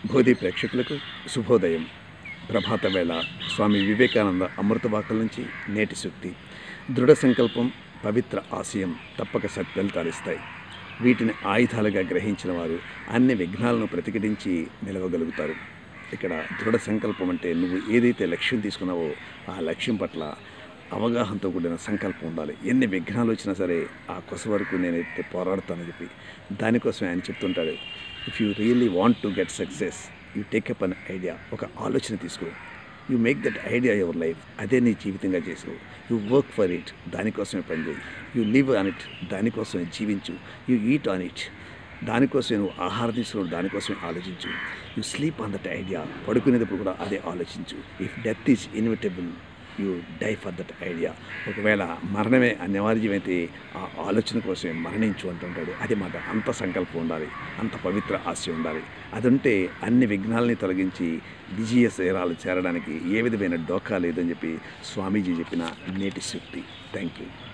భోధి ప్రేక్షకులకు శుభోదయం ప్రభాత వేళ స్వామి వివేకానంద అమృతవాకుల నుంచి నేటి సూక్తి దృఢ సంకల్పం పవిత్ర ఆశయం తప్పక సత్ఫలితాలిస్తాయి వీటిని ఆయుధాలుగా గ్రహించిన వారు అన్ని విఘ్నాలను ప్రతిఘటించి నిలవగలుగుతారు ఇక్కడ దృఢ సంకల్పం అంటే నువ్వు ఏదైతే లక్ష్యం తీసుకున్నావో ఆ లక్ష్యం పట్ల అవగాహనతో కూడిన సంకల్పం ఉండాలి ఎన్ని విఘ్నాలు వచ్చినా సరే ఆ కొస వరకు నేనైతే పోరాడతానని చెప్పి దానికోసమే ఆయన చెప్తుంటాడు if you really want to get success you take up an idea ఒక ఆలోచన తీసుకో you make that idea your life అదే నీ జీవితంగా చేసుకో యూ వర్క్ ఫర్ ఇట్ దానికోసమే పనిచేయి యూ లివ్ ఆన్ ఇట్ దానికోసమే జీవించు యూ ఈట్ ఆన్ ఇట్ దానికోసమే నువ్వు ఆహారం తీసుకుని దానికోసమే ఆలోచించు you sleep on that idea పడుకునేటప్పుడు కూడా అదే ఆలోచించు if death is inevitable you die for that idea ఒకవేళ మరణమే అనివార్యమైతే ఆ ఆలోచన కోసమే మరణించు అంటుంటాడు అది మాట అంత సంకల్పం ఉండాలి అంత పవిత్ర ఆశ ఉండాలి అది ఉంటే అన్ని విఘ్నాలని తొలగించి విజయ శిఖరాలు చేరడానికి ఏ విధమైన డోకా లేదని చెప్పి స్వామీజీ చెప్పిన నేటి సూక్తి థ్యాంక్ యూ